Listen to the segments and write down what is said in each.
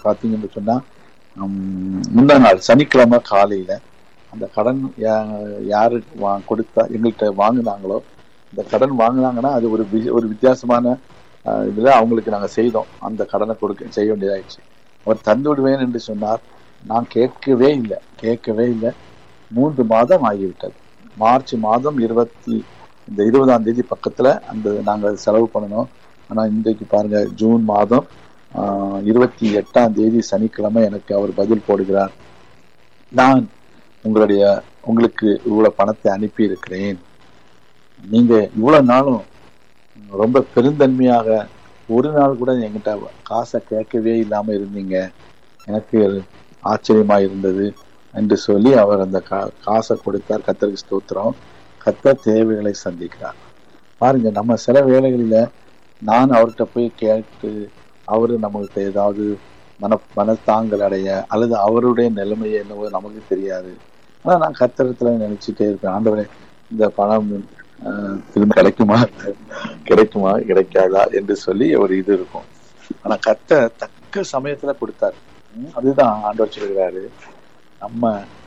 பார்த்தீங்கன்னு சொன்னா உம், முந்தா நாள் சனிக்கிழமை காலையில அந்த கடன் யா- யாரு வா- கொடுத்தா எங்கள்கிட்ட வாங்குனாங்களோ இந்த கடன் வாங்குனாங்கன்னா அது ஒரு வி- ஒரு வித்தியாசமான ஆஹ், இதுல அவங்களுக்கு நாங்க செய்தோம் அந்த கடனை கொடுக்க செய்ய வேண்டியதாயிடுச்சு அவர் தந்து விடுவேன் என்று சொன்னார் நான் கேட்கவே இல்லை கேட்கவே இல்லை மூன்று மாதம் ஆகிவிட்டது மார்ச் மாதம் இருபத்தி இந்த இருபதாம் தேதி பக்கத்துல அந்த நாங்க செலவு பண்ணணும் ஆனா இன்றைக்கு பாருங்க ஜூன் மாதம் ஆஹ், இருபத்தி எட்டாம் தேதி சனிக்கிழமை எனக்கு அவர் பதில் போடுகிறார் நான் உங்களுடைய உங்களுக்கு இவ்வளவு பணத்தை அனுப்பி இருக்கிறேன் நீங்க இவ்வளவு நாளும் ரொம்ப பெருந்தன்மையாக ஒரு நாள் கூட என்கிட்ட காசை கேட்கவே இல்லாம இருந்தீங்க எனக்கு ஆச்சரியமா இருந்தது என்று சொல்லி அவர் அந்த கா- காசை கொடுத்தார் கத்தருக்கு ஸ்தோத்திரம் கத்தர் தேவைகளை சந்திக்கிறார் பாருங்க நம்ம சில வேளைகளில நான் அவர்கிட்ட போய் கேட்டு அவரு நம்மகிட்ட ஏதாவது மன மனத்தாங்கல் அடைய அல்லது அவருடைய நிலைமை என்னவோ நமக்கு தெரியாது ஆனா நான் கத்திரத்துல நினைச்சுட்டே இருப்பேன் ஆண்டவரே இந்த பணம் ஆஹ், திரும்ப கிடைக்குமா கிடைக்குமா கிடைக்காதா என்று சொல்லி ஒரு இது இருக்கும் ஆனா கத்த தக்க சமயத்துல கொடுத்தாரு உம், அதுதான் ஆண்டவர் சொல்கிறாரு நம்ம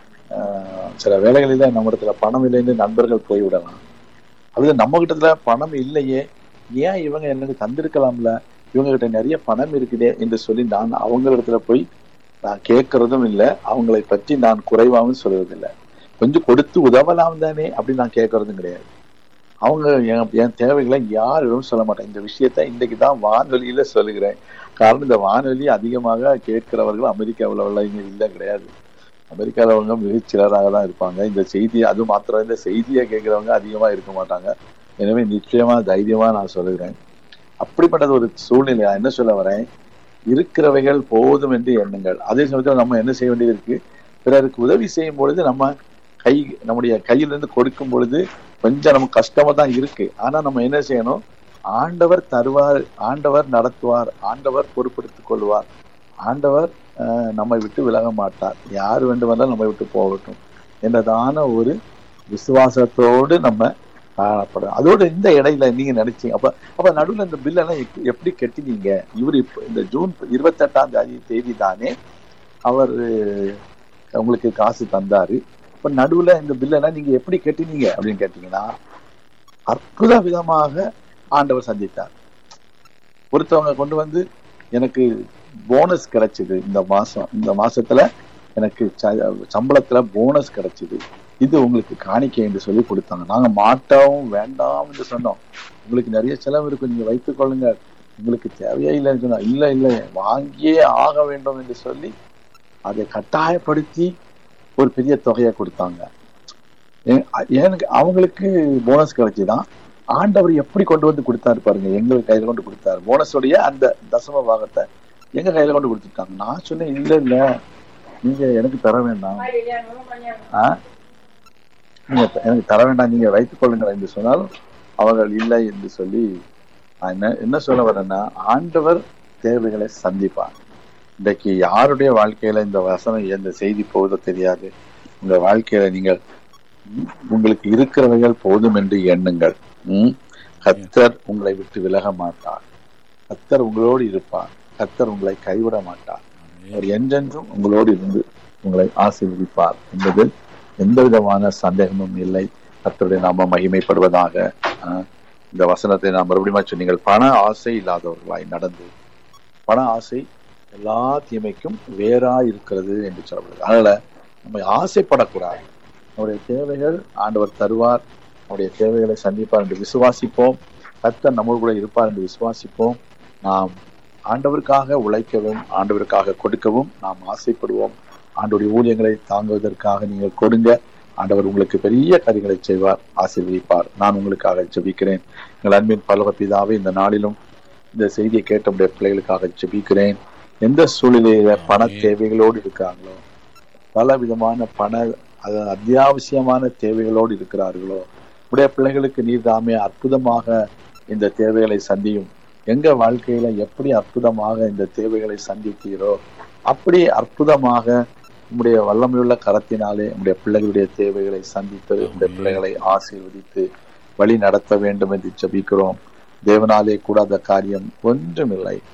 ஆஹ், சில வேலைகளில நம்ம இடத்துல பணம் இல்லைன்னு நண்பர்கள் போய்விடலாம் அது நம்ம கிட்டத்துல பணம் இல்லையே ஏன் இவங்க எனக்கு தந்திருக்கலாம்ல இவங்க கிட்ட நிறைய பணம் இருக்குதே என்று சொல்லி நான் அவங்க இடத்துல போய் நான் கேட்கறதும் இல்லை அவங்களை பற்றி நான் குறைவாகவும் சொல்றதில்லை கொஞ்சம் கொடுத்து உதவலாம் தானே அப்படின்னு நான் கேட்கறதும் கிடையாது அவங்க என் என் தேவைகளை யாரிடம் சொல்ல மாட்டேன் இந்த விஷயத்த இன்னைக்கு தான் வானொலியில சொல்லுகிறேன் காரணம் இந்த வானொலி அதிகமாக கேட்கிறவர்கள் அமெரிக்காவில் உள்ளவங்க இல்லை கிடையாது அமெரிக்காவில் உள்ளவங்க மிகச் சிலராக தான் இருப்பாங்க இந்த செய்தி அது மாத்திரம் இந்த செய்தியை கேட்கிறவங்க அதிகமா இருக்க மாட்டாங்க எனவே நிச்சயமா தைரியமா நான் சொல்லுகிறேன் அப்படிப்பட்டது ஒரு சூழ்நிலை நான் என்ன சொல்ல வரேன் இருக்கிறவைகள் போதும் என்று எண்ணுங்கள் அதே சமயத்தில் நம்ம என்ன செய்ய வேண்டியது இருக்கு பிறருக்கு உதவி செய்யும் பொழுது நம்ம கை நம்முடைய கையிலிருந்து கொடுக்கும் பொழுது கொஞ்சம் நமக்கு கஷ்டமா தான் இருக்கு ஆனா நம்ம என்ன செய்யணும் ஆண்டவர் தருவார் ஆண்டவர் நடத்துவார் ஆண்டவர் பொறுப்படுத்திக் கொள்வார் ஆண்டவர் அஹ், நம்மை விட்டு விலக மாட்டார் யார் வேண்டுமானாலும் நம்மை விட்டு போகட்டும் என்றதான ஒரு விசுவாசத்தோடு நம்ம காணப்படும் அதோட இந்த இடையில நீங்க நினைச்சீங்க அப்ப அப்ப நடுவுல இந்த பில்லெல்லாம் எப்~ எப்படி கட்டினீங்க இவர் இப்ப இந்த ஜூன் இருபத்தெட்டாம் தேதி தேதி தானே அவர் உங்களுக்கு காசு தந்தாரு இப்ப நடுவுல இந்த பில்லெல்லாம் நீங்க எப்படி கட்டினீங்க அப்படின்னு கேட்டீங்கன்னா அற்புத விதமாக ஆண்டவர் சந்தித்தார் ஒருத்தவங்க கொண்டு வந்து எனக்கு போனஸ் கிடைச்சது இந்த மாசம் இந்த மாசத்துல எனக்கு ச- சம்பளத்துல போனஸ் கிடைச்சது இது உங்களுக்கு காணிக்கை என்று சொல்லி கொடுத்தாங்க நாங்க மாட்டோம் வேண்டாம் என்று சொன்னோம் உங்களுக்கு நிறைய செலவு இருக்கு நீங்க வைத்துக் கொள்ளுங்க உங்களுக்கு தேவையே இல்லைன்னு சொன்னா இல்ல இல்ல வாங்கியே ஆக வேண்டும் என்று சொல்லி அதை கட்டாயப்படுத்தி ஒரு பெரிய தொகையை கொடுத்தாங்க ஏ- எனக்கு அவங்களுக்கு போனஸ் கிடைச்சுதான் ஆண்டவர் எப்படி கொண்டு வந்து கொடுத்தாரு பாருங்க எங்களுக்கு கையில கொண்டு கொடுத்தாரு போனஸோடைய அந்த தசம பாகத்தை எங்க கையில கொண்டு கொடுத்துட்டாங்க நான் சொன்னேன் இல்ல இல்ல நீங்க எனக்கு தர வேண்டாம் ஆ? நீங்க த- எனக்கு தர வேண்டாம் நீங்க வைத்துக் கொள்ளுங்கள் என்று சொன்னாலும் அவர்கள் இல்லை என்று சொல்லி நான் என்ன என்ன சொல்ல வரேன்னா ஆண்டவர் தேவைகளை சந்திப்பார் இன்றைக்கு யாருடைய வாழ்க்கையில இந்த வசனம் இந்த செய்தி போகுதோ தெரியாது உங்க வாழ்க்கையில நீங்கள் ம், உங்களுக்கு இருக்கிறவைகள் போதும் என்று எண்ணுங்கள் ம், கர்த்தர் உங்களை விட்டு விலக மாட்டார் கர்த்தர் உங்களோடு இருப்பார் கர்த்தர் உங்களை கைவிட மாட்டார் அவர் என்றென்றும் உங்களோடு இருந்து உங்களை ஆசீர்வதிப்பார் என்பதில் எந்த விதமான சந்தேகமும் இல்லை கர்த்தருடைய நாம மகிமைப்படுவதாக ஆஹ், இந்த வசனத்தை நாம் மறுபடியும் சொன்னீங்கள் பண ஆசை இல்லாதவர்களாய் நடந்து பண ஆசை எல்லா தீமைக்கும் வேறா இருக்கிறது என்று சொல்லப்படுது அதனால நம்ம ஆசைப்படக்கூடாது நம்முடைய தேவைகள் ஆண்டவர் தருவார் நம்முடைய தேவைகளை சந்திப்பார் என்று விசுவாசிப்போம் கர்த்தர் நம்ம கூட இருப்பார் என்று விசுவாசிப்போம் நாம் ஆண்டவருக்காக உழைக்கவும் ஆண்டவருக்காக கொடுக்கவும் நாம் ஆசைப்படுவோம் ஆண்டவருடைய ஊழியங்களை தாங்குவதற்காக நீங்கள் கொடுங்க ஆண்டவர் உங்களுக்கு பெரிய காரியங்களை செய்வார் ஆசீர்வதிப்பார் நான் உங்களுக்காக ஜெபிக்கிறேன் எங்கள் அன்பின் பலவ பிதாவே இந்த நாளிலும் இந்த செய்தியை கேட்ட உடைய பிள்ளைகளுக்காக ஜெபிக்கிறேன் எந்த சூழ்நிலையில பண தேவைகளோடு இருக்காங்களோ பல விதமான பண அது அத்தியாவசியமான தேவைகளோடு இருக்கிறார்களோ உடைய பிள்ளைகளுக்கு நீர் தாமே அற்புதமாக இந்த தேவைகளை சந்தியும் எங்க வாழ்க்கையில எப்படி அற்புதமாக இந்த தேவைகளை சந்தித்தீரோ அப்படி அற்புதமாக உம்முடைய வல்லமையுள்ள கரத்தினாலே உம்முடைய பிள்ளைகளுடைய தேவைகளை சந்தித்து உம்முடைய பிள்ளைகளை ஆசீர்வதித்து வழி நடத்த வேண்டும் என்று ஜெபிக்கிறோம் தேவனாலே கூடாத காரியம் ஒன்றுமில்லை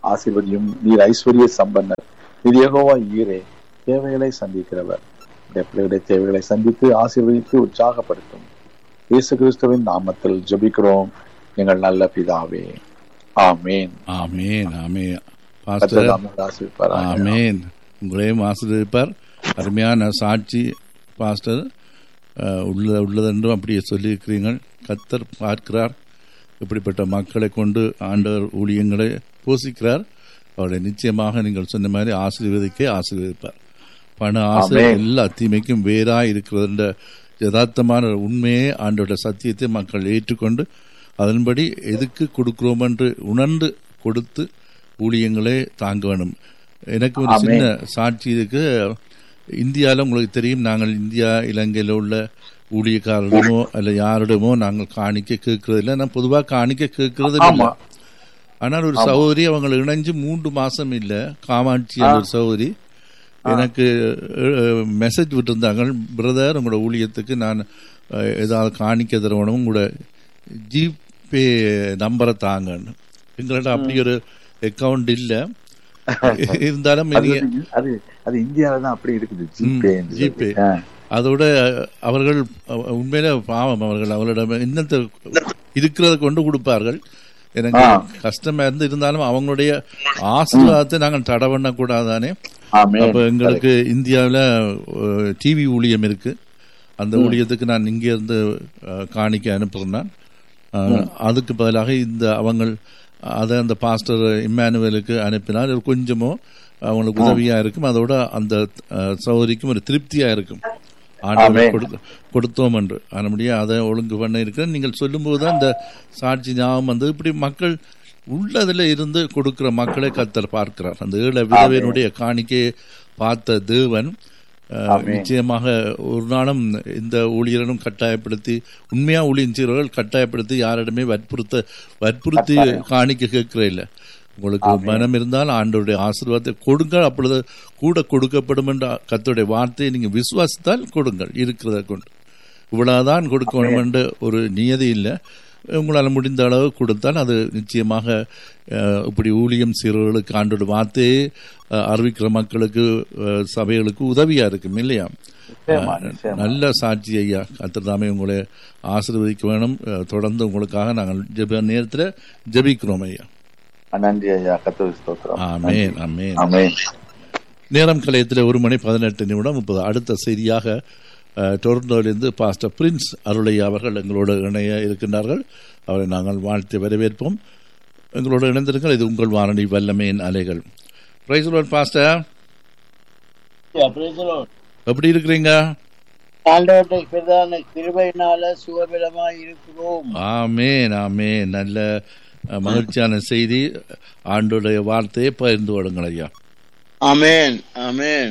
ஆசீர்வதியும் நீர் ஐஸ்வர்ய சம்பன்னர் நீர் யெகோவா ஈரே தேவைகளை சந்திக்கிறவர் இந்த பிள்ளைகளுடைய தேவைகளை சந்தித்து ஆசீர்வதித்து உற்சாகப்படுத்தும் இயேசு கிறிஸ்துவின் நாமத்தில் ஜெபிக்கிறோம் எங்கள் நல்ல பிதாவே ஆமேன் ஆமேன் ஆமேன் கர்த்தர் பாஸ்டர் நம்மை ஆசீர்வதிப்பாராக. ஆமேன் உங்களையும் ஆசிரியப்பார் அருமையான சாட்சி பாஸ்டர் அஹ், உள்ள உள்ளதென்றும் அப்படியே சொல்லியிருக்கிறீர்கள் கத்தர் பார்க்கிறார் இப்படிப்பட்ட மக்களை கொண்டு ஆண்டவர் ஊழியங்களை போஷிக்கிறார் அவரை நிச்சயமாக நீங்கள் சொன்ன மாதிரி ஆசீர்வதிக்க ஆசீர்வதிப்பார் பண ஆசை ஆமென். எல்லா தீமைக்கும் வேறா இருக்கிறதுன்ற யதார்த்தமான உண்மையே ஆண்டோட சத்தியத்தை மக்கள் ஏற்றுக்கொண்டு அதன்படி எதுக்கு கொடுக்கிறோம் என்று உணர்ந்து கொடுத்து ஊழியங்களே தாங்க வேணும் எனக்கு ஒரு ஆமென். சின்ன சாட்சி இருக்கு இந்தியாவில் உங்களுக்கு தெரியும் நாங்கள் இந்தியா இலங்கையில் உள்ள ஊழியக்காரரிடமோ அல்ல யாரிடமோ நாங்கள் காணிக்க கேட்கறது இல்லை நான் பொதுவாக காணிக்க கேட்கறது இல்லை ஆமா. ஆனால் ஒரு சகோதரி அவங்க இணைஞ்சு மூன்று மாசம் இல்ல காமாட்சி என்ற ஒரு சகோதரி எனக்கு மெசேஜ் விட்டிருந்தாங்க பிரதர் உங்களோட ஊழியத்துக்கு நான் அஹ், ஏதாவது காணிக்க தருவணும் உங்களோட ஜிபே நம்பரை தாங்கன்னு எங்கள்ட்ட அப்படி ஒரு அக்கவுண்ட் இல்ல இருந்தாலும் அது நீங்க வந்து- அது அது இந்தியாவில தான் அப்படி இருக்குது ஜிபே என்று சொல்லி. ஜிபே. ஆ. அதோட அவர்கள் அஹ், உண்மையிலே பாவம் அவர்கள் அவர்களிடம் இன்னத்தை இருக்கிறத கொண்டு கொடுப்பார்கள் எனக்கு ஆ. கஷ்டமா இருந்து இருந்தாலும் அவங்களுடைய ஆசீர்வாதத்தை நாங்கள் தடை பண்ண கூடாதானே ஆமென். அப்ப எங்களுக்கு இந்தியாவில் டிவி ஊழியம் இருக்கு அந்த ஊழியத்துக்கு நான் இங்க இருந்து அஹ், காணிக்க அனுப்புறேன் அஹ், அதுக்கு பதிலாக இந்த அவங்க அதை அந்த பாஸ்டர் இம்மானுவேலுக்கு அனுப்பினால் ஒரு கொஞ்சமோ அவங்களுக்கு உதவியா இருக்கும் அதோட அந்த அஹ், சகோதரிக்கும் ஒரு திருப்தியா இருக்கும் ஆண்டவர் ஆமென். கொடுத்த- கொடுத்தோம் என்று அதனுடைய அதை ஒழுங்கு பண்ண இருக்கிறேன் நீங்கள் சொல்லும்போது தான் இந்த சாட்சி ஞாபகம் வந்து இப்படி மக்கள் உள்ளதுல இருந்து கொடுக்கிற மக்களை கத்தர் பார்க்கிறார் அந்த ஏழை விதவையினுடைய காணிக்கையை பார்த்த தேவன் அஹ், நிச்சயமாக ஒரு நாளும் இந்த ஊழியர்களும் கட்டாயப்படுத்தி உண்மையா ஊழியம் செய்கிறவர்கள் கட்டாயப்படுத்தி யாரிடமே வற்புறுத்த வற்புறுத்தி காணிக்க கேட்கிற இல்லை உங்களுக்கு மனம் இருந்தால் ஆண்டவருடைய ஆசீர்வாதத்தை கொடுங்கள் அப்பொழுது கூட கொடுக்கப்படும் என்ற கத்தருடைய வார்த்தையை நீங்க விசுவாசித்தால் கொடுங்கள் இருக்கிறத கொண்டு இவ்வளவுதான் கொடுக்க வேண்டும் என்ற ஒரு நியதி இல்லை உங்களால் முடிந்த அளவு கொடுத்தால் அது நிச்சயமாக அஹ், இப்படி ஊழியம் செய்கிறவர்களுக்கு ஆண்டோட வார்த்தையை அஹ், அறிவிக்கிற மக்களுக்கு அஹ், சபைகளுக்கு உதவியா இருக்கும் இல்லையா நிச்சயமா, நிச்சயமா. நல்ல சாட்சி ஐயா கத்திரதாமே உங்களை ஆசீர்வதிக்க வேணும் அஹ், தொடர்ந்து உங்களுக்காக நாங்கள் ஜெப நேரத்தில் ஜெபிக்கிறோம் ஐயா நன்றி ஐயா கத்தோலிக்க ஸ்தோத்திரம் ஆமேன் ஆமேன் ஆமென் நேரம் கலையத்தில் ஒரு மணி பதினெட்டு நிமிடம் முப்பது அடுத்த செய்தியாக அஹ், டொரண்டோவிலிருந்து பாஸ்டர் பிரின்ஸ் அருளையா அவர்கள் எங்களோடு இணைய இருக்கின்றார்கள் அவரை நாங்கள் வாழ்த்து வரவேற்போம் எங்களோடு இணைந்திருங்கள் இது உங்கள் வானொலி வல்லமையின் அலைகள் praise pastor Yeah, praise the Lord. எப்படி இருக்கிறீங்க ஆண்டவருடைய பிரதான கிருபையினால சுகபலமாய் இருக்கிறோம் ஆமேன் ஆமேன் நல்ல அஹ், மகிழ்ச்சியான செய்தி ஆண்டுடைய வார்த்தையை பகிர்ந்து விடுங்கள் ஐயா ஆமென் ஆமென்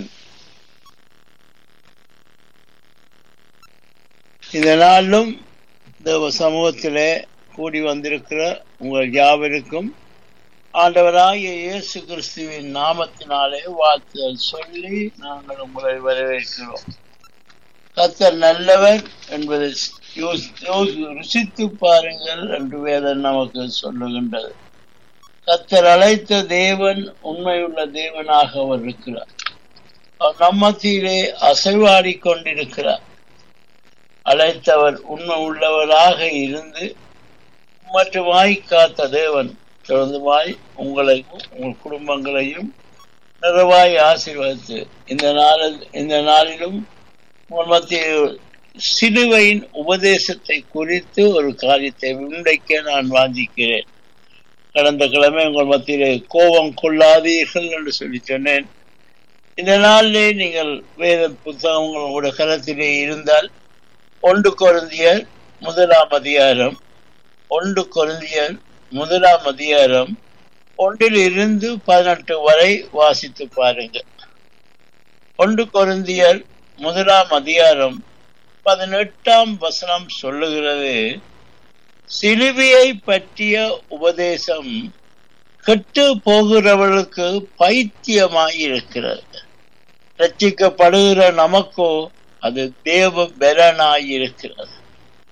இந்த நாளிலும் தேவ சமூகத்திலே கூடி வந்திருக்கிற உங்கள் யாவருக்கும் ஆண்டவராகிய இயேசு கிறிஸ்துவின் நாமத்தினாலே வாழ்த்துதல் சொல்லி நாங்கள் உங்களை வரவேற்கிறோம் கர்த்தர் நல்லவர் என்பதை யோசி- யோசி- ருசித்து பாருங்கள் என்று வேதம் நமக்கு சொல்லுகின்றது கர்த்தர் அழைத்த தேவன் உண்மையுள்ள தேவனாக அவர் இருக்கிறார் அவர் நம்மத்திலே அசைவாடி கொண்டிருக்கிறார் அழைத்தவர் உண்மை உள்ளவராக இருந்து மட்டுமாய் காத்த தேவன் தொடர்ந்துமாய் உங்களையும் உங்கள் குடும்பங்களையும் நிறைவாய் ஆசீர்வதித்து இந்த நாளில் இந்த நாளிலும் உங்கள் மத்தியில் சிலுவையின் உபதேசத்தை குறித்து ஒரு காரியத்தை முன்வைக்க நான் வாஞ்சிக்கிறேன் கடந்த கிழமை உங்கள் மத்தியிலே கோபம் கொள்ளாதீர்கள் என்று சொல்லி சொன்னேன் இந்த நாளிலே நீங்கள் வேத புத்தகம் உங்களோட கரத்திலே இருந்தால் ஒன்று கொருந்தியர் முதலாம் அதிகாரம் ஒன்று கொருந்தியர் முதலாம் அதிகாரம் ஒன்றில் இருந்து பதினெட்டு வரை வாசித்து பாருங்கள் ஒன்று கொருந்தியர் முதலாம் அதிகாரம் பதினெட்டாம் வசனம் சொல்லுகிறது சிலுவையை பற்றிய உபதேசம் கெட்டு போகிறவர்களுக்கு பைத்தியமாய் இருக்கிறது ரட்சிக்கப்படுகிற நமக்கோ அது தேவ பெலனாய் இருக்கிறது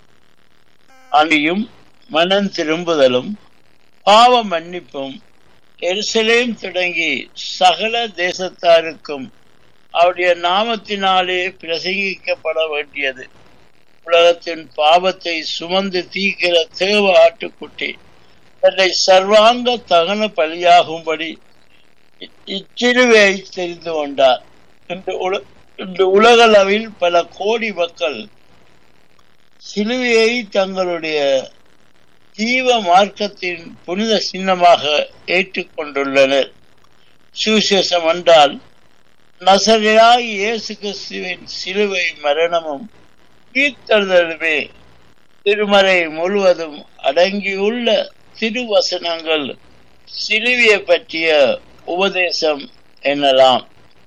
அங்கேயும் மனம் திரும்புதலும் பாவ மன்னிப்பும் எருசலேம் தொடங்கி சகல தேசத்தாருக்கும் அவருடைய நாமத்தினாலே பிரசங்கிக்கப்பட வேண்டியது உலகத்தின் பாவத்தை சுமந்து தீக்கிற தேவ ஆட்டுக்குட்டி தன்னை சர்வாங்க தகன பலியாகும்படி இச்சிறுவை தெரிந்து கொண்டார் இன்று உல இன்று உலகளவில் பல கோடி மக்கள் சிலுவையை தங்களுடைய ஜீவ மார்க்கத்தின் புனித சின்னமாக ஏற்றுக்கொண்டுள்ளனர் சுவிசேஷம் என்றால் நசரையாய் இயேசு கிறிஸ்துவின் சிலுவை மரணமும் உயிர்த்தெழுதலுமே திருமறை முழுவதும் அடங்கியுள்ள திருவசனங்கள் சிலுவையை பற்றிய உபதேசம் எனலாம்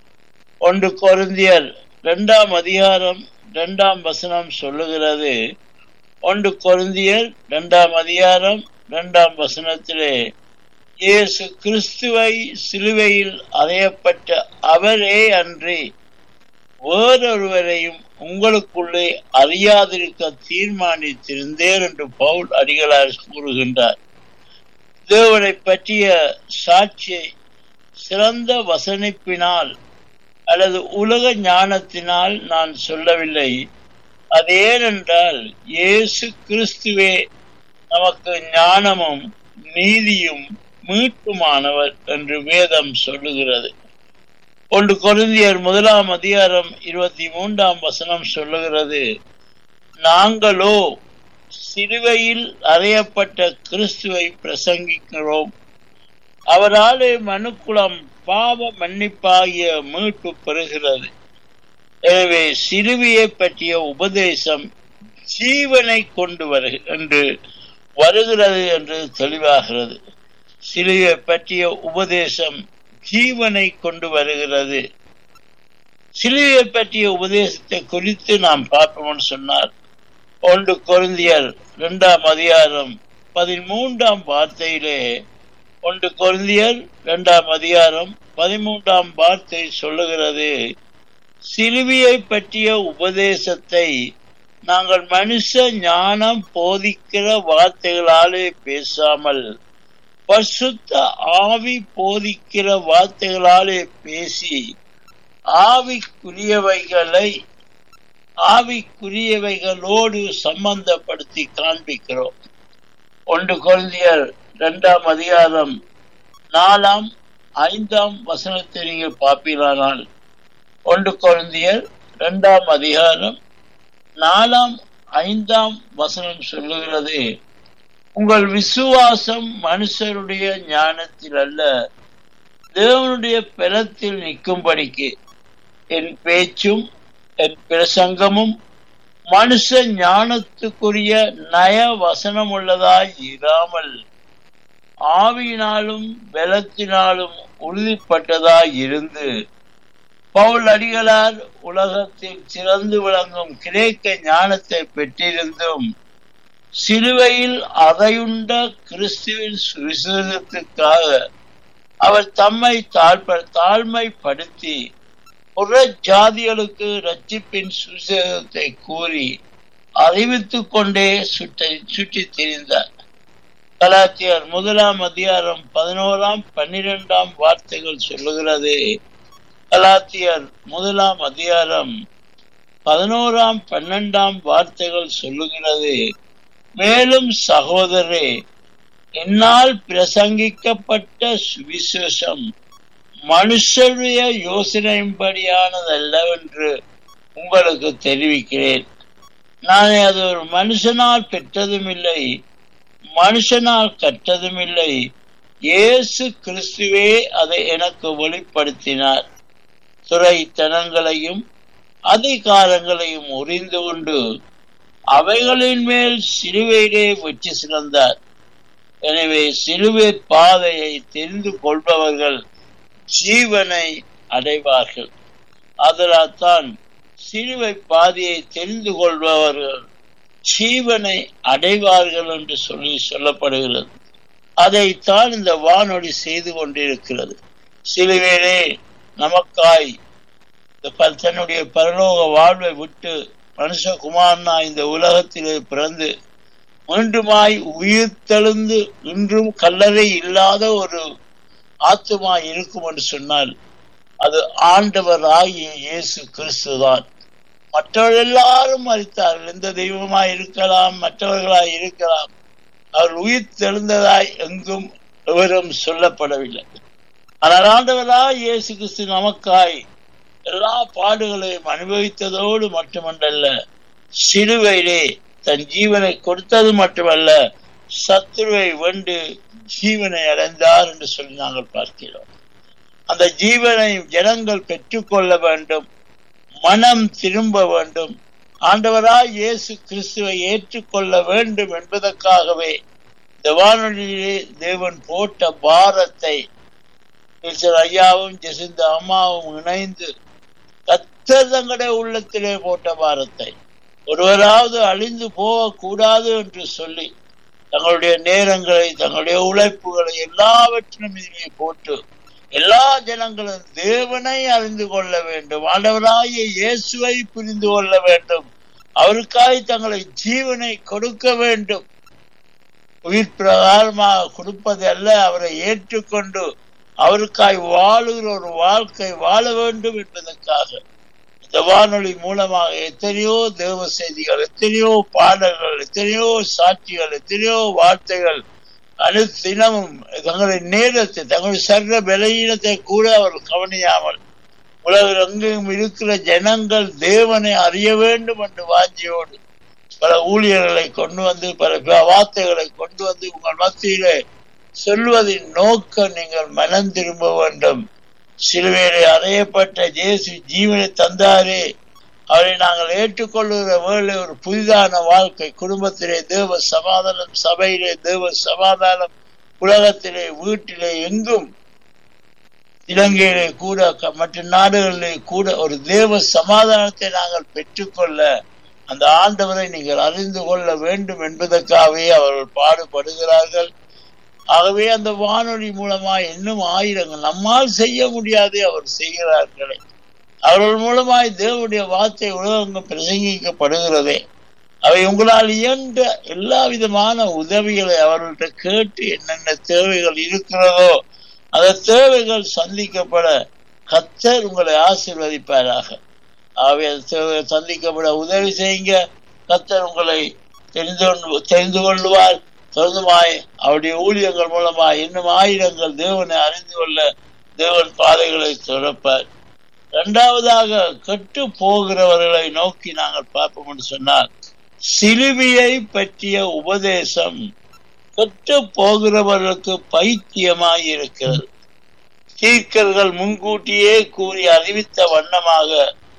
ஒன்று கொருந்தியர் இரண்டாம் அதிகாரம் இரண்டாம் வசனம் சொல்லுகிறது ஒன்று கொருந்தியர் இரண்டாம் அதிகாரம் இரண்டாம் வசனத்திலே இயேசு கிறிஸ்துவை சிலுவையில் அறையப்பட்ட அவரே அன்றி வேறொருவரையும் உங்களுக்குள்ளே அறியாதிருக்க தீர்மானித்திருந்தேன் என்று பவுல் அடிகளார் கூறுகின்றார் தேவனை பற்றிய சாட்சியை சிறந்த வசனிப்பினால் அல்லது உலக ஞானத்தினால் நான் சொல்லவில்லை அது ஏனென்றால் இயேசு கிறிஸ்துவே நமக்கு ஞானமும் நீதியும் மீட்புமானவர் என்று வேதம் சொல்லுகிறது ஒன்று கொருந்தியர் முதலாம் அதிகாரம் இருபத்தி மூன்றாம் வசனம் சொல்லுகிறது நாங்களோ சிலுவையில் அறையப்பட்ட கிறிஸ்துவை பிரசங்கிக்கிறோம் அவராலே மனுக்குளம் பாவ மன்னிப்பாகிய மீட்பு பெறுகிறது எனவே சிலுவையை பற்றிய உபதேசம் ஜீவனை கொண்டு வரு என்று வருகிறது என்று தெளிவாகிறது சிலுவையை பற்றிய உபதேசம் ஜீவனை கொண்டு வருகிறது சிலுவையை பற்றிய உபதேசத்தை குறித்து நாம் பார்ப்போம்னு சொன்னார் ஒன்று கொருந்தியர் இரண்டாம் அதிகாரம் பதிமூன்றாம் வார்த்தையிலே ஒன்று கொருந்தியர் இரண்டாம் அதிகாரம் பதிமூன்றாம் வார்த்தை சொல்லுகிறது சிலுவையை பற்றிய உபதேசத்தை நாங்கள் மனுஷ ஞானம் போதிக்கிற வார்த்தைகளாலே பேசாமல் பசுத்த ஆவி போதிக்கிற வார்த்தைகளாலே பேசி ஆவிக்குரியவைகளை ஆவிக்குரியவைகளோடு சம்பந்தப்படுத்தி காண்பிக்கிறோம் ஒன்று குழந்தையர் இரண்டாம் அதிகாரம் நாலாம் ஐந்தாம் வசனத்தை நீங்கள் பார்ப்பீரானால் ஒன்று குழந்தையர் இரண்டாம் அதிகாரம் நாலாம் ஐந்தாம் வசனம் சொல்லுகிறது உங்கள் விசுவாசம் மனுஷருடைய ஞானத்தில் அல்ல தேவனுடைய பலத்தில் நிற்கும்படிக்கு என் பேச்சும் என் பிரசங்கமும் மனுஷ ஞானத்துக்குரிய நய வசனம் உள்ளதாய் இராமல் ஆவியினாலும் பலத்தினாலும் உறுதிப்பட்டதாய் இருந்து பவுல் அடிகளார் உலகத்தில் சிறந்து விளங்கும் கிரேக்க ஞானத்தை பெற்றிருந்தும் சிலுவையில் அதையுண்ட கிறிஸ்துவின் சுவிசேஷத்துக்காக அவர் தம்மை தாழ்ப தாழ்மைப்படுத்தி புற ஜாதிகளுக்கு ரட்சிப்பின் சுவிசேஷத்தை கூறி அறிவித்துக் கொண்டே சுற்றி சுற்றி திரிந்தார் கலாத்தியர் முதலாம் அதிகாரம் பதினோராம் பன்னிரெண்டாம் வார்த்தைகள் சொல்லுகிறது கலாத்தியர் முதலாம் அதிகாரம் பதினோராம் பன்னெண்டாம் வார்த்தைகள் சொல்லுகிறது மேலும் சகோதரே என்னால் பிரசங்கிக்கப்பட்ட சுவிசேஷம் மனுஷருடைய யோசனையின்படியானதல்லவென்று உங்களுக்கு தெரிவிக்கிறேன் நான் அது ஒரு மனுஷனால் பெற்றதும் இல்லை மனுஷனால் கற்றதும் இல்லை இயேசு கிறிஸ்துவே அதை எனக்கு வெளிப்படுத்தினார் துறைத்தனங்களையும் அதிகாரங்களையும் உறிந்து கொண்டு அவைகளின் மேல் சிலுவையிலே வெற்றி சிறந்தார் எனவே சிலுவை பாதையை தெரிந்து கொள்பவர்கள் ஜீவனை அடைவார்கள் அதனால் தான் சிலுவை பாதையை தெரிந்து கொள்பவர்கள் ஜீவனை அடைவார்கள் என்று சொல்லி சொல்லப்படுகிறது அதைத்தான் இந்த வானொலி செய்து கொண்டிருக்கிறது சிலுவையிலே நமக்காய் தன்னுடைய பரலோக வாழ்வை விட்டு மனுஷகுமாரனா இந்த உலகத்திலே பிறந்து மீண்டுமாய் உயிர் தெழுந்து இன்றும் கல்லறை இல்லாத ஒரு ஆத்துமா இருக்கும் என்று சொன்னால் அது ஆண்டவர் ஆகிய இயேசு கிறிஸ்துதான் மற்றவர்கள் எல்லாரும் மறித்தார்கள் எந்த தெய்வமாய் இருக்கலாம் மற்றவர்களாய் இருக்கலாம் அவர் உயிர் தெழுந்ததாய் எங்கும் எவரும் சொல்லப்படவில்லை ஆனால் ஆண்டவராய் இயேசு கிறிஸ்து நமக்காய் எல்லா பாடுகளையும் அனுபவித்ததோடு மட்டுமன்றல்ல சிலுவையிலே தன் ஜீவனை கொடுத்தது மட்டுமல்ல சத்துருவை வென்று ஜீவனை அடைந்தார் என்று சொல்லி நாங்கள் பார்க்கிறோம் அந்த ஜீவனை ஜனங்கள் பெற்றுக்கொள்ள வேண்டும் மனம் திரும்ப வேண்டும் ஆண்டவராய் இயேசு கிறிஸ்துவை ஏற்றுக்கொள்ள வேண்டும் என்பதற்காகவே இந்த வானொலியிலே தேவன் போட்ட பாரத்தை மிஸ்டர் ஐயாவும் ஜெசிந்த அம்மாவும் இணைந்து கத்தர் தங்களுடைய உள்ளத்திலே போட்ட பாரத்தை ஒருவராவது அழிந்து போகக்கூடாது என்று சொல்லி தங்களுடைய நேரங்களை தங்களுடைய உழைப்புகளை எல்லாவற்றிலும் இதிலே போட்டு எல்லா ஜனங்களும் தேவனை அறிந்து கொள்ள வேண்டும் ஆண்டவராகிய இயேசுவை புரிந்து கொள்ள வேண்டும் அவருக்காய் தங்களை ஜீவனை கொடுக்க வேண்டும் உயிர் பிரகாரமாக கொடுப்பது அல்ல அவரை ஏற்றுக்கொண்டு அவருக்காய் வாழுகிற ஒரு வாழ்க்கை வாழ வேண்டும் என்பதற்காக இந்த வானொலி மூலமாக எத்தனையோ தேவ செய்திகள் எத்தனையோ பாடல்கள் எத்தனையோ சாட்சிகள் எத்தனையோ வார்த்தைகள் அனுதினமும் தங்களுடைய நேரத்தை தங்களுடைய சர்வ பலகீனத்தை கூட அவர் கவனியாமல் உலகில் எங்கெங்கும் இருக்கிற ஜனங்கள் தேவனை அறிய வேண்டும் என்று வாஞ்சியோடு பல ஊழியர்களை கொண்டு வந்து பல வார்த்தைகளை கொண்டு வந்து உங்கள் மத்தியிலே சொல்வதின் நோக்கம் நீங்கள் மனம் திரும்ப வேண்டும் சிலுவையிலே அறையப்பட்ட ஜேசு ஜீவனை தந்தாரே அவரை நாங்கள் ஏற்றுக்கொள்ளுகிற வேலை ஒரு புதிதான வாழ்க்கை குடும்பத்திலே தேவ சமாதானம் சபையிலே தேவ சமாதானம் உலகத்திலே வீட்டிலே எங்கும் இலங்கையிலே கூட மற்ற நாடுகளிலே கூட ஒரு தேவ சமாதானத்தை நாங்கள் பெற்றுக்கொள்ள அந்த ஆண்டவரை நீங்கள் அறிந்து கொள்ள வேண்டும் என்பதற்காகவே அவர்கள் பாடுபடுகிறார்கள் ஆகவே அந்த வானொலி மூலமா இன்னும் ஆயிரங்கள் நம்மால் செய்ய முடியாதே அவர் செய்கிறார்களே அவர்கள் மூலமாய் தேவனுடைய வார்த்தை உலகங்கும் பிரசங்கிக்கப்படுகிறதே அவை உங்களால் இயன்ற எல்லா விதமான உதவிகளை அவர்கள்ட்ட கேட்டு என்னென்ன தேவைகள் இருக்கிறதோ அந்த தேவைகள் சந்திக்கப்பட கத்தர் உங்களை ஆசீர்வதிப்பாராக ஆகவே அந்த தேவைகள் சந்திக்கப்பட உதவி செய்யுங்க கத்தர் உங்களை தெரிந்து கொண்டு தெரிந்து கொள்வார் தொடர்ந்துமாய் அவருடைய ஊழியங்கள் மூலமாய் இன்னும் ஆயிரங்கள் தேவனை அறிந்து கொள்ள தேவன் பாதைகளை திறப்பார் இரண்டாவதாக கெட்டு போகிறவர்களை நோக்கி நாங்கள் பார்ப்போம் என்று சொன்னால் சிலுவியை பற்றிய உபதேசம் கெட்டு போகிறவர்களுக்கு பைத்தியமாய் இருக்கிறது தீர்க்கர்கள் முன்கூட்டியே கூறி அறிவித்த வண்ணமாக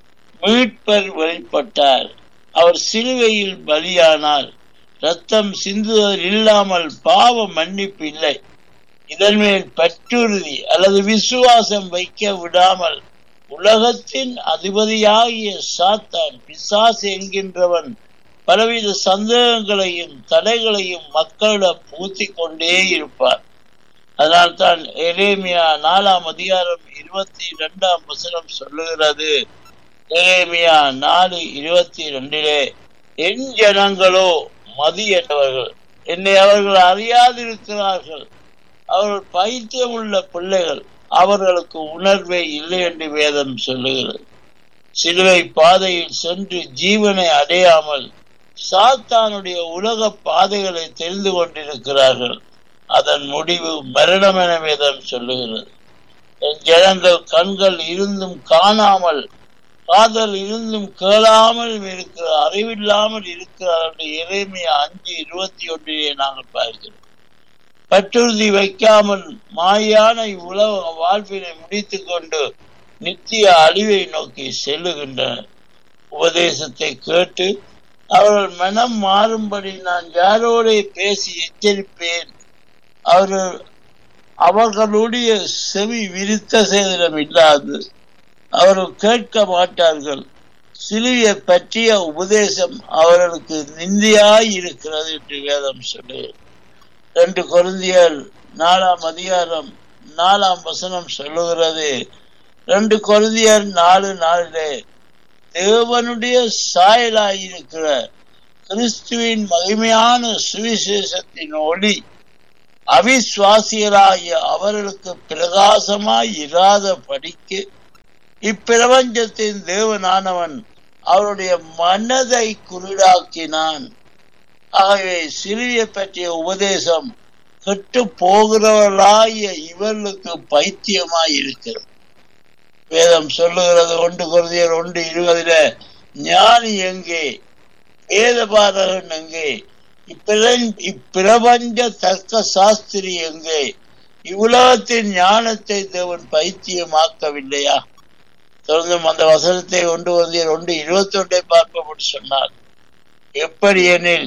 மீட்பர் வெளிப்பட்டார் அவர் சிலுவையில் பலியானார் ரத்தம் சிந்துவதில் இல்லாமல் பாவ மன்னிப்பு இல்லை இதன் மேல் பற்றுறுதி அல்லது விசுவாசம் வைக்க விடாமல் உலகத்தின் அதிபதியாகிய சாத்தான் பிசாசு என்கின்றவன் பலவித சந்தேகங்களையும் தடைகளையும் மக்களிடம் பூத்தி கொண்டே இருப்பார் அதனால் தான் எரேமியா நாலாம் அதிகாரம் இருபத்தி இரண்டாம் வசனம் சொல்லுகிறது எரேமியா நாலு இருபத்தி ரெண்டிலே என் ஜனங்களோ மதியற்றவர்கள் என்னை அவர்கள் அறியாதிருக்கிறார்கள் அவர்கள் பைத்தியம் உள்ள பிள்ளைகள் அவர்களுக்கு உணர்வே இல்லை என்று வேதம் சொல்லுகிறது சிலுவை பாதையில் சென்று ஜீவனை அடையாமல் சாத்தானுடைய உலக பாதைகளை தெரிந்து கொண்டிருக்கிறார்கள் அதன் முடிவு மரணம் என வேதம் சொல்லுகிறது என் ஜனங்கள் கண்கள் இருந்தும் காணாமல் காதல் இருந்தும் கேளாமல் இருக்கிற அறிவில்லாமல் இருக்கிறார்கள் இறைமைய அஞ்சு இருபத்தி ஒன்றிலே நாங்கள் பார்க்கிறோம் பற்றுறுதி வைக்காமல் மாயான இவ்வுலக வாழ்வினை முடித்துக் கொண்டு நித்திய அழிவை நோக்கி செல்லுகின்றனர் உபதேசத்தை கேட்டு அவர்கள் மனம் மாறும்படி நான் யாரோட பேசி எச்சரிப்பேன் அவர்கள் அவர்களுடைய செவி விரித்த சேதனம் இல்லாது அவர்கள் கேட்க மாட்டார்கள் சிலுவையை பற்றிய உபதேசம் அவர்களுக்கு நிந்தியாய் இருக்கிறது என்று வேதம் சொல்லு ரெண்டு குருந்தியர் நாலாம் அதிகாரம் நாலாம் வசனம் சொல்லுகிறது ரெண்டு குருந்தியர் நாலு நாளிலே தேவனுடைய சாயலாயிருக்கிற கிறிஸ்துவின் மகிமையான சுவிசேஷத்தின் ஒளி அவிசுவாசியராகிய அவர்களுக்கு பிரகாசமாய் இராத படிக்கு இப்பிரபஞ்சத்தின் தேவனானவன் அவருடைய மனதை குருடாக்கினான் ஆகவே சிறுவியை பற்றிய உபதேசம் கெட்டு போகிறவர்களாகிய இவர்களுக்கு பைத்தியமாய் இருக்கிறது வேதம் சொல்லுகிறது ஒன்று குருதியர் ஒன்று இருபதுல ஞானி எங்கே வேதபாரகன் எங்கே இப்பிர- இப்பிரபஞ்ச தர்க்க சாஸ்திரி எங்கே இவ்வுலகத்தின் ஞானத்தை தேவன் பைத்தியமாக்கவில்லையா தொடர்ந்தும் அந்த வசனத்தை ஒன்று வந்து ஒன்று இருபத்தி ஒன்றை பார்ப்பபடி சொன்னார் எப்படி எனில்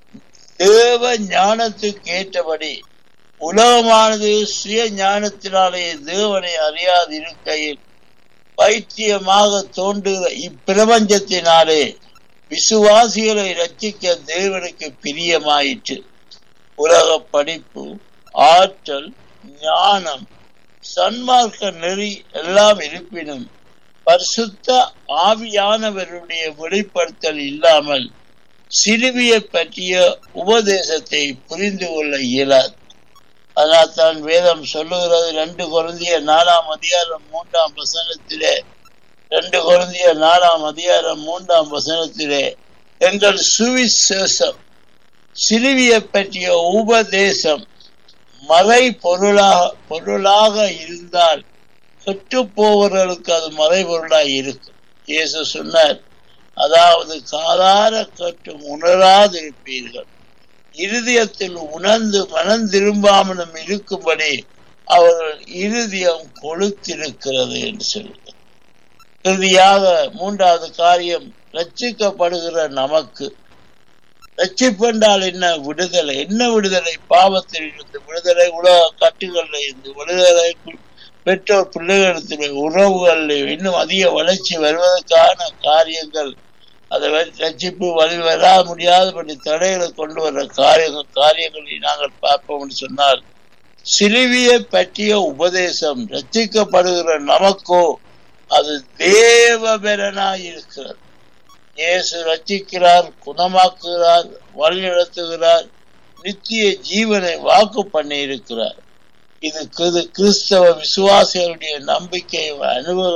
தேவ ஞானத்துக்கு ஏற்றபடி உலகமானது சுய ஞானத்தினாலே தேவனை அறியாது இருக்கையில் பைத்தியமாக தோன்றுகிற இப்பிரபஞ்சத்தினாலே விசுவாசிகளை ரட்சிக்க தேவனுக்கு பிரியமாயிற்று உலக படிப்பு ஆற்றல் ஞானம் சன்மார்க்க நெறி எல்லாம் இருப்பினும் பரிசுத்த ஆவியானவருடைய வெளிப்படுத்தல் இல்லாமல் சிலுவியை பற்றிய உபதேசத்தை புரிந்து கொள்ள இயலாது அதனால் தான் வேதம் சொல்லுகிறது ரெண்டு குழந்தைய நாலாம் அதிகாரம் மூன்றாம் வசனத்திலே ரெண்டு குழந்தைய நாலாம் அதிகாரம் மூன்றாம் வசனத்திலே எங்கள் சுவிசேஷம் சிலுவியை பற்றிய உபதேசம் மறை பொருளாக பொருளாக இருந்தால் கெட்டு போவர்களுக்கு அது மறைபொருளாய் இருக்கும் இயேசு சொன்னார் அதாவது காதார கட்டும் உணராதிருப்பீர்கள் இருதயத்தில் உணர்ந்து மனம் திரும்பாமலும் இருக்கும்படி அவர்கள் இருதயம் கொளுத்திருக்கிறது என்று சொல்கிறார் இறுதியாக மூன்றாவது காரியம் ரட்சிக்கப்படுகிற நமக்கு ரட்சிப்பென்றால் என்ன விடுதலை என்ன விடுதலை பாவத்தில் இருந்து விடுதலை உலக கட்டுகளில் இருந்து விடுதலை பெற்றோர் பிள்ளைகளிடத்தில் உறவுகளில் இன்னும் அதிக வளர்ச்சி வருவதற்கான காரியங்கள் அதை ரட்சிப்பு வழி வர முடியாதபடி தடைகளை கொண்டு வர காரியங்கள் காரியங்களை நாங்கள் பார்ப்போம் என்று சொன்னால் சிலுவியை பற்றிய உபதேசம் ரட்சிக்கப்படுகிற நமக்கோ அது தேவபெறனாய் இருக்கிறது இயேசு ரட்சிக்கிறார் குணமாக்குகிறார் வழிநடத்துகிறார் நித்திய ஜீவனை வாக்கு பண்ணி இருக்கிறார் இது கிது கிறிஸ்தவ விசுவாசிகளுடைய நம்பிக்கை அனுபவ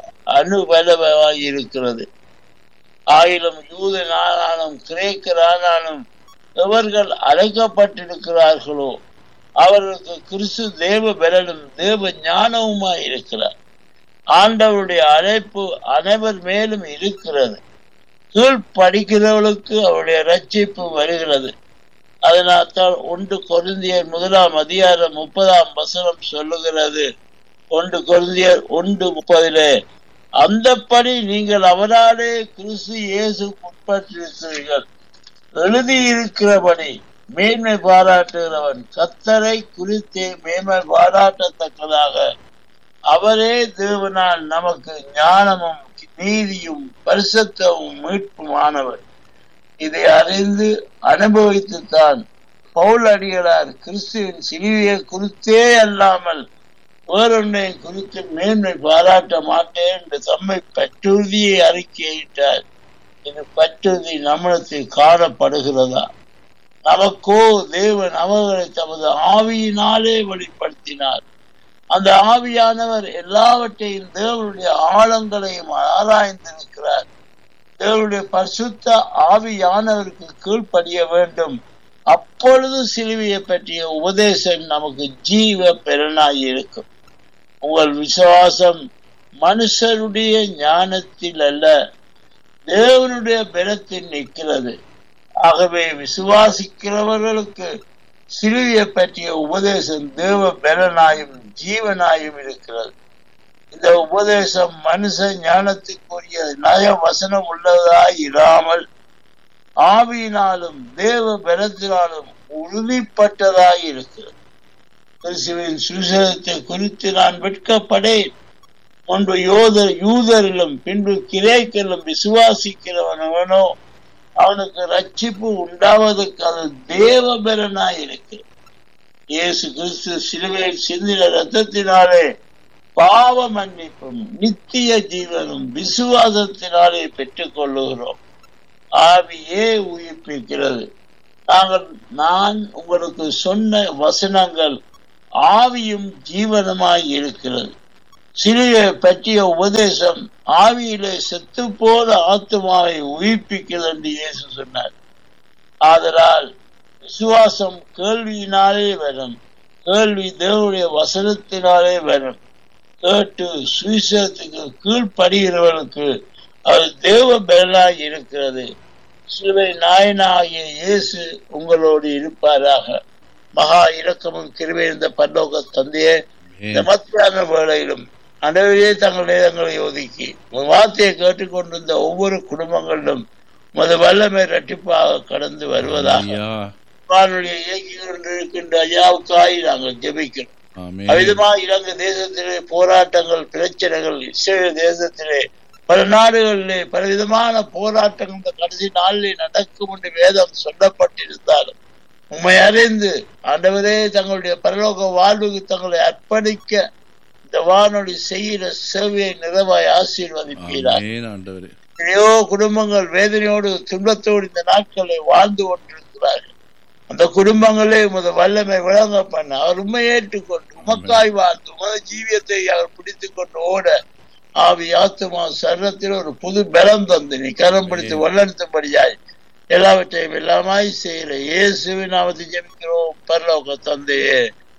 அனுபலமாய் இருக்கிறது ஆயிலும் யூதனானாலும் கிரேக்கரானாலும் எவர்கள் அழைக்கப்பட்டிருக்கிறார்களோ அவர்களுக்கு கிறிஸ்து தேவ பலனும் தேவ ஞானவுமாய் இருக்கிறார் ஆண்டவருடைய அழைப்பு அனைவர் மேலும் இருக்கிறது கீழ் படிக்கிறவர்களுக்கு அவருடைய ரட்சிப்பு வருகிறது அதனால்தான் ஒன்று கொருந்தியர் முதலாம் அதிகாரம் முப்பதாம் வசனம் சொல்லுகிறது ஒன்று கொருந்தியர் ஒன்று முப்பதிலே அந்தப்படி நீங்கள் அவராலே கிறிஸ்து இயேசு உட்பட்டிருக்கிறீர்கள் எழுதியிருக்கிறபடி மேன்மை பாராட்டுகிறவன் கத்தரை குறித்தே மேன்மை பாராட்டத்தக்கதாக அவரே தேவனால் நமக்கு ஞானமும் நீதியும் பரிசுத்தமும் மீட்புமானவர் இதை அறிந்து அனுபவித்துத்தான் பவுல் அடிகளார் கிறிஸ்துவின் சிலுவையை குறித்தே அல்லாமல் வேறொன்றை குறித்து மேன்மை பாராட்ட மாட்டேன் என்று தம்மை பற்றுறுதியை அறிக்கையிட்டார் இது பற்றுறுதி நம்மிடத்தில் காணப்படுகிறதா நமக்கோ தேவன் அவர்களை தமது ஆவியினாலே வெளிப்படுத்தினார் அந்த ஆவியானவர் எல்லாவற்றையும் தேவனுடைய ஆழங்களையும் ஆராய்ந்திருக்கிறார் தேவனுடைய பரிசுத்த ஆவியானவருக்கு கீழ்ப்படிய வேண்டும் அப்பொழுது சிலுவையை பற்றிய உபதேசம் நமக்கு ஜீவ பெறனாய் இருக்கும் உங்கள் விசுவாசம் மனுஷருடைய ஞானத்தில் அல்ல தேவனுடைய பலத்தில் நிற்கிறது ஆகவே விசுவாசிக்கிறவர்களுக்கு சிலுவையை பற்றிய உபதேசம் தேவ பலனாயும் ஜீவனாயும் இருக்கிறது இந்த உபதேசம் மனுஷ ஞானத்துக்குரிய நய வசனம் உள்ளதாய் இராமல் ஆவியினாலும் தேவ பலத்தினாலும் உறுதிப்பட்டதாய் இருக்கிறது கிறிஸ்துவின் சுசேதத்தை குறித்து நான் வெட்கப்படேன் முன்பு யோதர் யூதரிலும் பின்பு கிரேக்கிலும் விசுவாசிக்கிறவனவனோ அவனுக்கு ரட்சிப்பு உண்டாவதற்கு அது தேவபெறனாய் இருக்கு இயேசு கிறிஸ்து சிலுவையில் சிந்தின ரத்தத்தினாலே பாவ மன்னிப்பும் நித்திய ஜீவனும் விசுவாசத்தினாலே பெற்றுக் கொள்ளுகிறோம் ஆவியே உயிர்ப்பிக்கிறது நாங்கள் நான் உங்களுக்கு சொன்ன வசனங்கள் ஆவியும் ஜீவனமாய் இருக்கிறது சிலுவை பற்றிய உபதேசம் ஆவியிலே செத்து போல ஆத்மாவை உயிர்ப்பிக்கிறது என்று இயேசு சொன்னார் ஆதலால் விசுவாசம் கேள்வியினாலே வரும் கேள்வி தேவனுடைய வசனத்தினாலே வரும் கேட்டு சுவிசேஷத்துக்கு கீழ்ப்படுகிறவர்களுக்கு அது தேவ பலனாய் இருக்கிறது சிலுவை நாயனாகிய இயேசு உங்களோடு இருப்பாராக மகா இரக்கமும் கிருபை இருந்த பல்லோக தந்தையே இந்த மத்தியான வேளையிலும் அனைவரே தங்கள் நேரங்களை ஒதுக்கி உன் வார்த்தையை கேட்டுக்கொண்டிருந்த ஒவ்வொரு குடும்பங்களிலும் மது வல்லமை இரட்டிப்பாக கடந்து வருவதாக ஐயா வானொலியை இயக்கி கொண்டிருக்கின்ற ஐயாவுக்காய் நாங்கள் ஜெபிக்கிறோம் ஆமே அவ்விதமா இலங்கை தேசத்திலே போராட்டங்கள் பிரச்சனைகள் இஸ்ரேல் தேசத்திலே பல நாடுகளிலே பலவிதமான போராட்டங்கள் இந்த கடைசி நாளிலே நடக்கும் என்று வேதம் சொல்லப்பட்டிருந்தாலும் உண்மை அறிந்து ஆண்டவரே தங்களுடைய பரலோக வாழ்வுக்கு தங்களை அர்ப்பணிக்க இந்த வானொலி செய்கிற சேவையை நிறைவாய் ஆசீர்வதிப்பீரார் ஆமென் ஆண்டவரே எத்தனையோ குடும்பங்கள் வேதனையோடு துன்பத்தோடு இந்த நாட்களை வாழ்ந்து கொண்டிருக்கிறார்கள் அந்த குடும்பங்களே உமது வல்லமை விளங்க பண்ண அவர் உண்மை ஏற்றுக்கொண்டு உமக்காய் வாழ்ந்து உமது ஜீவியத்தை அவர் பிடித்துக் கொண்டு ஓட ஆவி ஆத்துமா சரத்தில் ஒரு புது பலம் தந்து நீ கரம் பிடித்து வல்லெடுத்தபடியாய் எல்லாவற்றையும் எல்லாமாய் செய்கிற இயேசுவின் நாமத்தை ஜெபிக்கிறோம் பரலோக தந்தையே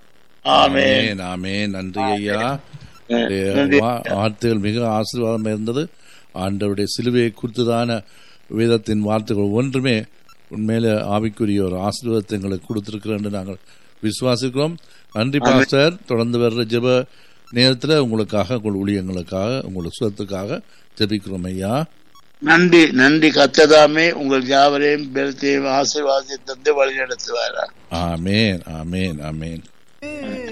ஆமென் ஆமென் ஆமென் நன்றி ஐயா நன்றி. உங்களுடைய வா- வார்த்தைகள் மிக ஆசீர்வாதம் இருந்தது ஆண்டவருடைய சிலுவையை குறித்ததான வேதத்தின் வார்த்தைகள் ஒன்றுமே உண்மையில ஆவிக்குரிய ஒரு ஆசீர்வாதத்தை எங்களுக்கு கொடுத்திருக்கிறோம் என்று நாங்கள் விசுவாசிக்கிறோம் நன்றி பாஸ்டர் தொடர்ந்து வர்ற ஜெப நேரத்தில் உங்களுக்காக உங்கள் ஊழியங்களுக்காக உங்கள் சுகத்துக்காக ஜெபிக்கிறோம் ஐயா நன்றி நன்றி கத்ததாமே உங்கள் யாவரையும் பெருத்தையும் ஆசீர்வாதத்தை தந்து வழி நடத்துவாரா ஆமேன் ஆமேன் ஆமேன்